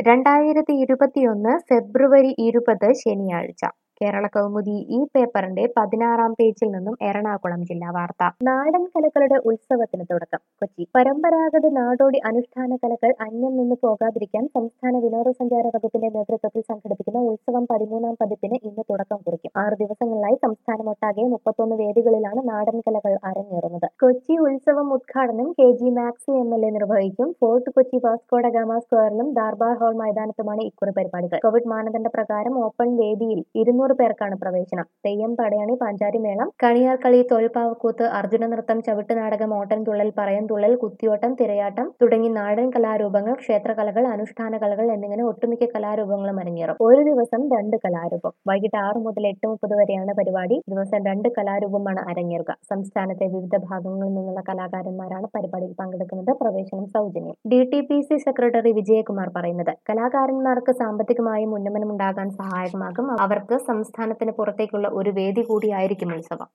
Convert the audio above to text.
രണ്ടായിരത്തി ഇരുപത്തിയൊന്ന് ഫെബ്രുവരി ഇരുപത് ശനിയാഴ്ച കേരള കൗമുദി ഈ പേപ്പറിന്റെ പതിനാറാം പേജിൽ നിന്നും എറണാകുളം ജില്ലാ വാർത്ത നാടൻ കലകളുടെ ഉത്സവത്തിന് തുടക്കം കൊച്ചി പരമ്പരാഗത നാടോടി അനുഷ്ഠാന കലകൾ അന്യം നിന്ന് പോകാതിരിക്കാൻ സംസ്ഥാന വിനോദസഞ്ചാര വകുപ്പിന്റെ നേതൃത്വത്തിൽ സംഘടിപ്പിക്കുന്ന ഉത്സവം പതിമൂന്നാം പതിപ്പിന് ഇന്ന് തുടക്കം കുറിക്കും ആറ് ദിവസങ്ങളിലായി സംസ്ഥാനമൊട്ടാകെ മുപ്പത്തൊന്ന് വേദികളിലാണ് നാടൻ കലകൾ അരങ്ങേറുന്നത് കൊച്ചി ഉത്സവം ഉദ്ഘാടനം K G Maxi M L A നിർവഹിക്കും ഫോർട്ട് കൊച്ചി വാസ്കോഡ ഗാമ സ്ക്വയറിലും ദാർബാർ ഹാൾ മൈതാനത്തുമാണ് ഇക്കുറി പരിപാടികൾ കോവിഡ് മാനദണ്ഡ പ്രകാരം ഓപ്പൺ വേദിയിൽ ഇരുന്നൂറ് പേർക്കാണ് പ്രവേശനം തെയ്യം പടയണി പാഞ്ചാരി മേളം കണിയാർക്കളി തോൽപ്പാവക്കൂത്ത് അർജുന നൃത്തം ചവിട്ടുനാടകം ഓട്ടൻ തുള്ളൽ പറയൻ തുള്ളൽ കുത്തിയോട്ടം തിരയാട്ടം തുടങ്ങി നാടൻ കലാരൂപങ്ങൾ ക്ഷേത്രകലകൾ അനുഷ്ഠാന കലകൾ എന്നിങ്ങനെ ഒട്ടുമിക്ക കലാരൂപങ്ങളും അരങ്ങേറും ഒരു ദിവസം രണ്ട് കലാരൂപം വൈകിട്ട് ആറ് മുതൽ എട്ട് മുപ്പത് വരെയാണ് പരിപാടി ദിവസം രണ്ട് കലാരൂപമാണ് അരങ്ങേറുക സംസ്ഥാനത്തെ വിവിധ ഭാഗങ്ങളിൽ നിന്നുള്ള കലാകാരന്മാരാണ് പരിപാടിയിൽ പങ്കെടുക്കുന്നത് പ്രവേശനം സൗജന്യം D T P C secretary Vijayakumar പറയുന്നത് കലാകാരന്മാർക്ക് സാമ്പത്തികമായും ഉന്നമനമുണ്ടാകാൻ സഹായകമാകും അവർക്ക് സംസ്ഥാനത്തിന് പുറത്തേക്കുള്ള ഒരു വേദി കൂടിയായിരിക്കും ഉത്സവം